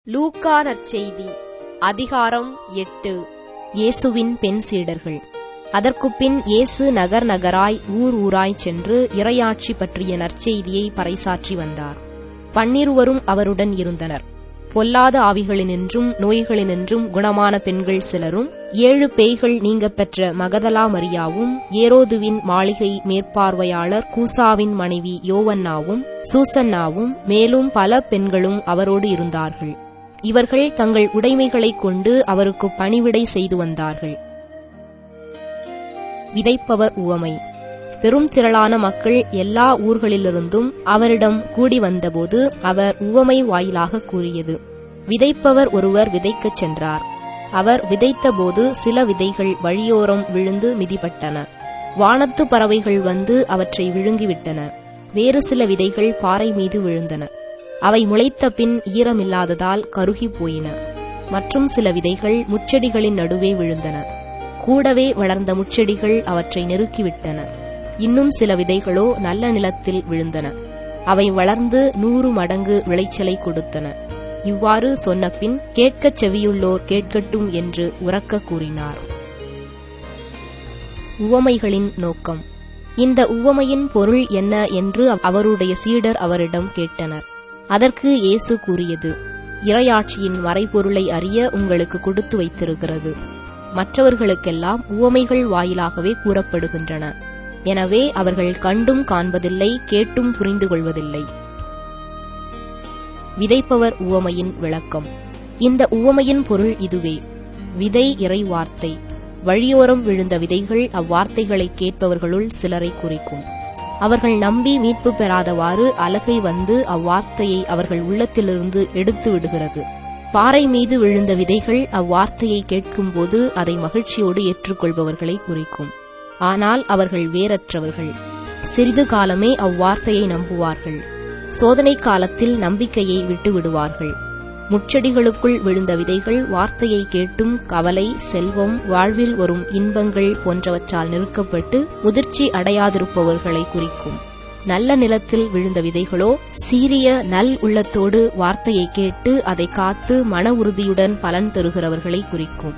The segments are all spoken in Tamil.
லூக்கா நற்செய்தி அதிகாரம் எட்டு இயேசுவின் பெண் சீடர்கள் அதற்குப்பின் இயேசு நகர் நகராய் ஊர் ஊராய்ச் சென்று இறையாட்சி பற்றிய நற்செய்தியை பறைசாற்றி வந்தார் பன்னிருவரும் அவருடன் இருந்தனர் பொல்லாத ஆவிகளினின்றும் நோய்களினின்றும் குணமான பெண்கள் சிலரும் ஏழு பேய்கள் நீங்கப் பெற்ற மகதலா மரியாவும் ஏரோதுவின் மாளிகை மேற்பார்வையாளர் கூசாவின் மனைவி யோவன்னாவும் சூசன்னாவும் மேலும் பல பெண்களும் அவரோடு இருந்தார்கள் இவர்கள் தங்கள் உடைமைகளைக் கொண்டு அவருக்கு பணிவிடை செய்து வந்தார்கள் விதைப்பவர் உவமை பெரும் திரளான மக்கள் எல்லா ஊர்களிலிருந்தும் அவரிடம் கூடி வந்தபோது அவர் உவமை வாயிலாக கூறியது விதைப்பவர் ஒருவர் விதைக்கச் சென்றார் அவர் விதைத்தபோது சில விதைகள் வழியோரம் விழுந்து மிதிப்பட்டன வானத்து பறவைகள் வந்து அவற்றை விழுங்கிவிட்டன வேறு சில விதைகள் பாறை மீது விழுந்தன அவை முளைத்த பின் ஈரமில்லாததால் கருகிப் போயின மற்றும் சில விதைகள் முச்செடிகளின் நடுவே விழுந்தன கூடவே வளர்ந்த முச்செடிகள் அவற்றை நெருக்கிவிட்டன இன்னும் சில விதைகளோ நல்ல நிலத்தில் விழுந்தன அவை வளர்ந்து நூறு மடங்கு விளைச்சலை கொடுத்தன இவ்வாறு சொன்னபின் கேட்கச் செவியுள்ளோர் கேட்கட்டும் என்று உரக்க கூறினார் உவமைகளின் நோக்கம் இந்த உவமையின் பொருள் என்ன என்று அவருடைய சீடர் அவரிடம் கேட்டனர் அதற்கு இயேசு கூறியது இறையாட்சியின் மறைபொருளை அறிய உங்களுக்கு கொடுத்து வைத்திருக்கிறது மற்றவர்களுக்கெல்லாம் உவமைகள் வாயிலாகவே கூறப்படுகின்றன எனவே அவர்கள் கண்டும் காண்பதில்லை கேட்டும் புரிந்து கொள்வதில்லை விதைப்பவர் உவமையின் விளக்கம் இந்த உவமையின் பொருள் இதுவே விதை இறை வார்த்தை வழியோரம் விழுந்த விதைகள் அவ்வார்த்தைகளை கேட்பவர்களுள் சிலரை குறிக்கும் அவர்கள் நம்பி மீட்பு பெறாதவாறு அலகை வந்து அவ்வார்த்தையை அவர்கள் உள்ளத்திலிருந்து எடுத்து விடுகிறது பாறை மீது விழுந்த விதைகள் அவ்வார்த்தையை கேட்கும்போது அதை மகிழ்ச்சியோடு ஏற்றுக்கொள்பவர்களை குறிக்கும் ஆனால் அவர்கள் வேறற்றவர்கள் சிறிது காலமே அவ்வார்த்தையை நம்புவார்கள் சோதனை காலத்தில் நம்பிக்கையை விட்டு விடுவார்கள் முச்செடிகளுக்குள் விழுந்த விதைகள் வார்த்தையை கேட்டும் கவலை செல்வம் வாழ்வில் வரும் இன்பங்கள் போன்றவற்றால் நெருக்கப்பட்டு முதிர்ச்சி அடையாதிருப்பவர்களை குறிக்கும் நல்ல நிலத்தில் விழுந்த விதைகளோ சீரிய நல் உள்ளத்தோடு வார்த்தையை கேட்டு அதை காத்து மன உறுதியுடன் பலன் தருகிறவர்களை குறிக்கும்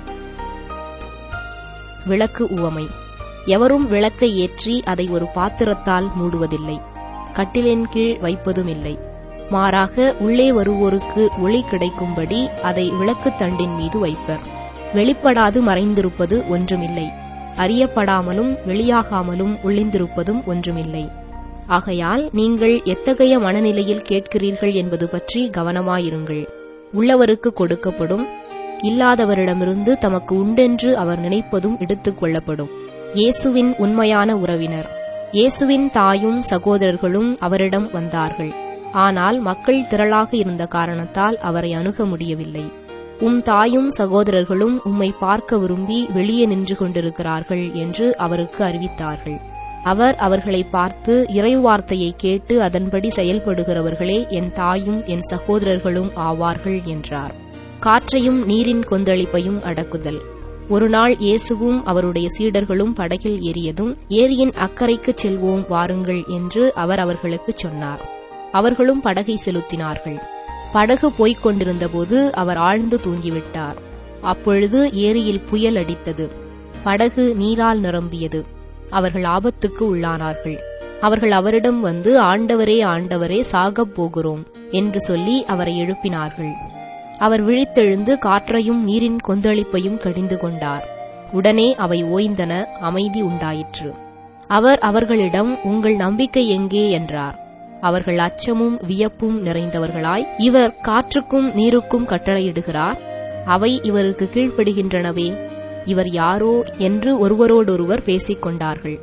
விளக்கு உவமை எவரும் விளக்கை ஏற்றி அதை ஒரு பாத்திரத்தால் மூடுவதில்லை கட்டிலின் கீழ் வைப்பதும் இல்லை மாறாக உள்ளே வருவோருக்கு ஒளி கிடைக்கும்படி அதை விளக்குத் தண்டின் மீது வைப்பர் வெளிப்படாது மறைந்திருப்பது ஒன்றுமில்லை அறியப்படாமலும் வெளியாகாமலும் ஒளிந்திருப்பதும் ஒன்றுமில்லை ஆகையால் நீங்கள் எத்தகைய மனநிலையில் கேட்கிறீர்கள் என்பது பற்றி கவனமாயிருங்கள் உள்ளவருக்கு கொடுக்கப்படும் இல்லாதவரிடமிருந்து தமக்கு உண்டென்று அவர் நினைப்பதும் எடுத்துக் கொள்ளப்படும் இயேசுவின் உண்மையான உறவினர் இயேசுவின் தாயும் சகோதரர்களும் அவரிடம் வந்தார்கள் ஆனால் மக்கள் திரளாக இருந்த காரணத்தால் அவரை அணுக முடியவில்லை உம் தாயும் சகோதரர்களும் உம்மை பார்க்க விரும்பி வெளியே நின்று கொண்டிருக்கிறார்கள் என்று அவருக்கு அறிவித்தார்கள் அவர் அவர்களை பார்த்து இறைவார்த்தையை கேட்டு அதன்படி செயல்படுகிறவர்களே என் தாயும் என் சகோதரர்களும் ஆவார்கள் என்றார் காற்றையும் நீரின் கொந்தளிப்பையும் அடக்குதல் ஒருநாள் இயேசுவும் அவருடைய சீடர்களும் படகில் ஏறியதும் ஏரியின் அக்கறைக்குச் செல்வோம் வாருங்கள் என்று அவர் அவர்களுக்குச் சொன்னார் அவர்களும் படகை செலுத்தினார்கள் படகு போய்க் கொண்டிருந்தபோது அவர் ஆழ்ந்து தூங்கிவிட்டார் அப்பொழுது ஏரியில் புயல் அடித்தது படகு நீரால் நிரம்பியது அவர்கள் ஆபத்துக்கு உள்ளானார்கள் அவர்கள் அவரிடம் வந்து ஆண்டவரே ஆண்டவரே சாகப் போகிறோம் என்று சொல்லி அவரை எழுப்பினார்கள் அவர் விழித்தெழுந்து காற்றையும் நீரின் கொந்தளிப்பையும் கடிந்து கொண்டார் உடனே அவை ஓய்ந்தன அமைதி உண்டாயிற்று அவர் அவர்களிடம் உங்கள் நம்பிக்கை எங்கே என்றார் அவர்கள் அச்சமும் வியப்பும் நிறைந்தவர்களாய் இவர் காற்றுக்கும் நீருக்கும் கட்டளையிடுகிறார் அவை இவருக்கு கீழ்ப்படுகின்றனவே இவர் யாரோ என்று ஒருவரோடொருவர் பேசிக் கொண்டார்கள்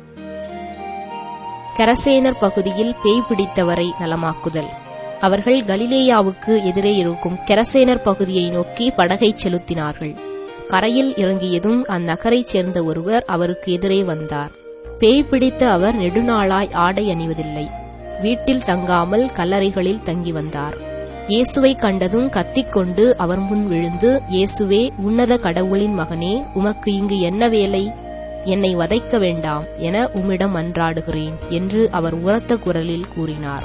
கரசேனர் பகுதியில் பேய் பிடித்தவரை நலமாக்குதல் அவர்கள் கலிலேயாவுக்கு எதிரே இருக்கும் கெரசேனர் பகுதியை நோக்கி படகை செலுத்தினார்கள் கரையில் இறங்கியதும் அந்நகரைச் சேர்ந்த ஒருவர் அவருக்கு எதிரே வந்தார் பேய் பிடித்த அவர் நெடுநாளாய் ஆடை அணிவதில்லை வீட்டில் தங்காமல் கல்லறைகளில் தங்கி வந்தார் இயேசுவை கண்டதும் கத்திக்கொண்டு அவர் முன் விழுந்து இயேசுவே உன்னத கடவுளின் மகனே உமக்கு இங்கு என்ன வேலை என்னை வதைக்க வேண்டாம் என உம்மிடம் அன்றாடுகிறேன் என்று அவர் உரத்த குரலில் கூறினார்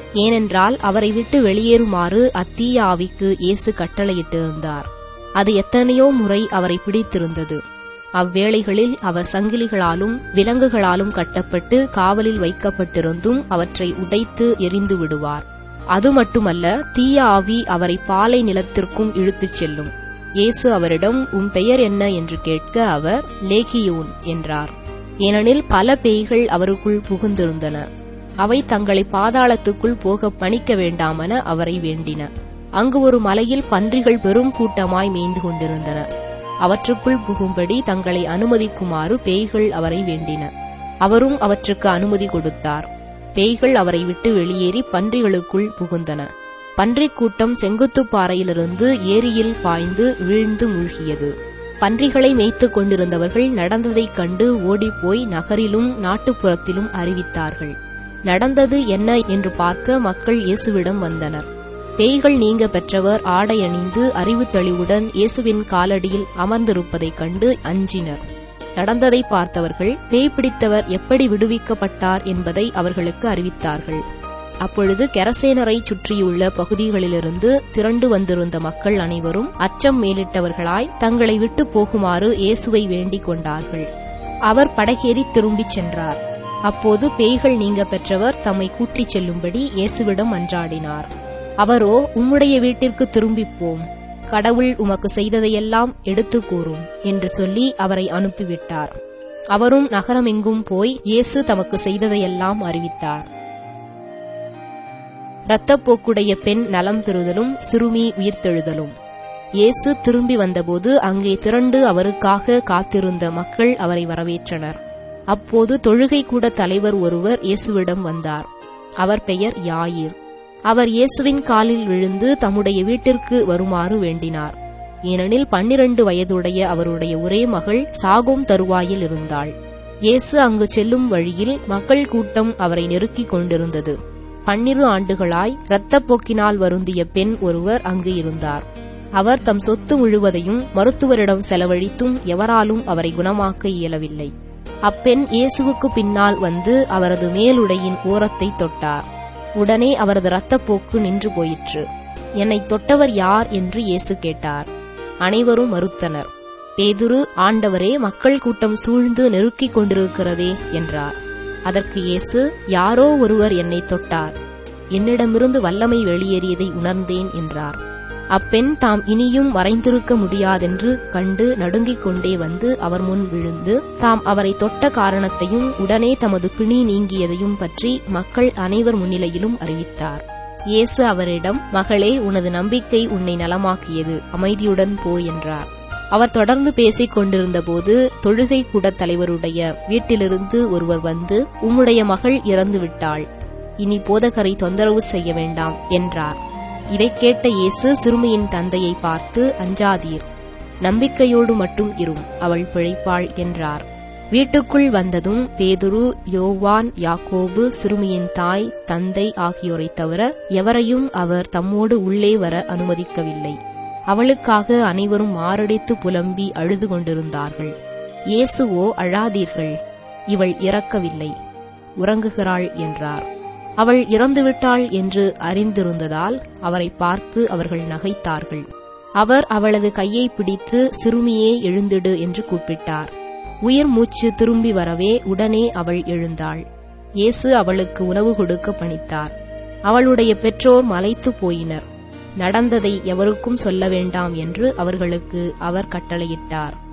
ஏனென்றால் அவரை விட்டு வெளியேறுமாறு அத்தீய ஆவிக்கு இயேசு கட்டளையிட்டிருந்தார் அது எத்தனையோ முறை அவரை பிடித்திருந்தது அவ்வேளைகளில் அவர் சங்கிலிகளாலும் விலங்குகளாலும் கட்டப்பட்டு காவலில் வைக்கப்பட்டிருந்தும் அவற்றை உடைத்து எரிந்து விடுவார் அது மட்டுமல்ல தீய ஆவி அவரை பாலை நிலத்திற்கும் இழுத்துச் செல்லும் இயேசு அவரிடம் உன் பெயர் என்ன என்று கேட்க அவர் லேகியோன் என்றார் ஏனெனில் பல பேய்கள் அவருக்குள் புகுந்திருந்தன அவை தங்களை பாதாளத்துக்குள் போக பணிக்க வேண்டாமென அவரை வேண்டின அங்கு ஒரு மலையில் பன்றிகள் பெரும் கூட்டமாய் மேய்ந்து கொண்டிருந்தன அவற்றுக்குள் புகும்படி தங்களை அனுமதிக்குமாறு பேய்கள் அவரை வேண்டின அவரும் அவற்றுக்கு அனுமதி கொடுத்தார் பேய்கள் அவரை விட்டு வெளியேறி பன்றிகளுக்குள் புகுந்தன பன்றிக் கூட்டம் செங்குத்துப் பாறையிலிருந்து ஏரியில் பாய்ந்து வீழ்ந்து மூழ்கியது பன்றிகளை மேய்த்துக் கொண்டிருந்தவர்கள் நடந்ததைக் கண்டு ஓடிப்போய் நகரிலும் நாட்டுப்புறத்திலும் அறிவித்தார்கள் நடந்தது என்ன என்று பார்க்க மக்கள் இயேசுவிடம் வந்தனர் பேய்கள் நீங்க பெற்றவர் ஆடை அணிந்து அறிவு தெளிவுடன் இயேசுவின் காலடியில் அமர்ந்திருப்பதைக் கண்டு அஞ்சினர் நடந்ததை பார்த்தவர்கள் பேய் பிடித்தவர் எப்படி விடுவிக்கப்பட்டார் என்பதை அவர்களுக்கு அறிவித்தார்கள் அப்பொழுது கெரசேனரை சுற்றியுள்ள பகுதிகளிலிருந்து திரண்டு வந்திருந்த மக்கள் அனைவரும் அச்சம் மேலிட்டவர்களாய் தங்களை விட்டு போகுமாறு இயேசுவை வேண்டிக் கொண்டார்கள் அவர் படகேறி திரும்பிச் சென்றார் அப்போது பேய்கள் நீங்க பெற்றவர் தம்மை கூட்டிச் செல்லும்படி இயேசுவிடம் அன்றாடினார் அவரோ உம்முடைய வீட்டிற்கு திரும்பிப் போம் கடவுள் உமக்கு செய்ததையெல்லாம் எடுத்துக் கூறும் என்று சொல்லி அவரை அனுப்பிவிட்டார் அவரும் நகரமெங்கும் போய் இயேசு தமக்கு செய்ததையெல்லாம் அறிவித்தார் இரத்தப்போக்குடைய பெண் நலம் பெறுதலும் சிறுமி உயிர்த்தெழுதலும் இயேசு திரும்பி வந்தபோது அங்கே திரண்டு அவருக்காக காத்திருந்த மக்கள் அவரை வரவேற்றனர் அப்போது தொழுகை கூட தலைவர் ஒருவர் இயேசுவிடம் வந்தார் அவர் பெயர் யாயிர் அவர் இயேசுவின் காலில் விழுந்து தம்முடைய வீட்டிற்கு வருமாறு வேண்டினார் ஏனெனில் பன்னிரண்டு வயதுடைய அவருடைய ஒரே மகள் சாகும் தருவாயில் இருந்தாள் இயேசு அங்கு செல்லும் வழியில் மக்கள் கூட்டம் அவரை நெருக்கிக் கொண்டிருந்தது பன்னிரு ஆண்டுகளாய் இரத்தப்போக்கினால் வருந்திய பெண் ஒருவர் அங்கு இருந்தார் அவர் தம் சொத்து முழுவதையும் மருத்துவரிடம் செலவழித்தும் எவராலும் அவரை குணமாக்க இயலவில்லை அப்பெண் இயேசுவுக்கு பின்னால் வந்து அவரது மேலுடையின் ஓரத்தை தொட்டார் உடனே அவரது இரத்தப்போக்கு நின்று போயிற்று என்னை தொட்டவர் யார் என்று இயேசு கேட்டார் அனைவரும் மறுத்தனர் பேதுரு ஆண்டவரே மக்கள் கூட்டம் சூழ்ந்து நெருக்கிக் கொண்டிருக்கிறதே என்றார் அதற்கு இயேசு யாரோ ஒருவர் என்னை தொட்டார் என்னிடமிருந்து வல்லமை வெளியேறியதை உணர்ந்தேன் என்றார் அப்பெண் தாம் இனியும் மறைந்திருக்க முடியாதென்று கண்டு நடுங்கிக் கொண்டே வந்து அவர் முன் விழுந்து தாம் அவரை தொட்ட காரணத்தையும் உடனே தமது பிணி நீங்கியதையும் பற்றி மக்கள் அனைவர் முன்னிலையிலும் அறிவித்தார் இயேசு அவரிடம் மகளே உனது நம்பிக்கை உன்னை நலமாக்கியது அமைதியுடன் போ என்றார் அவர் தொடர்ந்து பேசிக் கொண்டிருந்தபோது தொழுகை கூட தலைவருடைய வீட்டிலிருந்து ஒருவர் வந்து உம்முடைய மகள் இறந்து விட்டாள் இனி போதகரை தொந்தரவு செய்ய வேண்டாம் என்றார் இதைக் கேட்ட இயேசு சிறுமியின் தந்தையை பார்த்து அஞ்சாதீர் நம்பிக்கையோடு மட்டும் இரும் அவள் பிழைப்பாள் என்றார் வீட்டுக்குள் வந்ததும் பேதுரு யோவான் யாக்கோபு சிறுமியின் தாய் தந்தை ஆகியோரைத் தவிர எவரையும் அவர் தம்மோடு உள்ளே வர அனுமதிக்கவில்லை அவளுக்காக அனைவரும் மாரடித்து புலம்பி அழுது கொண்டிருந்தார்கள் இயேசுவோ அழாதீர்கள் இவள் இறக்கவில்லை உறங்குகிறாள் என்றார் அவள் இறந்துவிட்டாள் என்று அறிந்திருந்ததால் அவரை பார்த்து அவர்கள் நகைத்தார்கள் அவர் அவளது கையை பிடித்து சிறுமியே எழுந்திடு என்று கூப்பிட்டார் உயிர் மூச்சு திரும்பி வரவே உடனே அவள் எழுந்தாள் இயேசு அவளுக்கு உணவு கொடுக்க பணித்தார் அவளுடைய பெற்றோர் மலைத்து போயினர் நடந்ததை எவருக்கும் சொல்ல வேண்டாம் என்று அவர்களுக்கு அவர் கட்டளையிட்டார்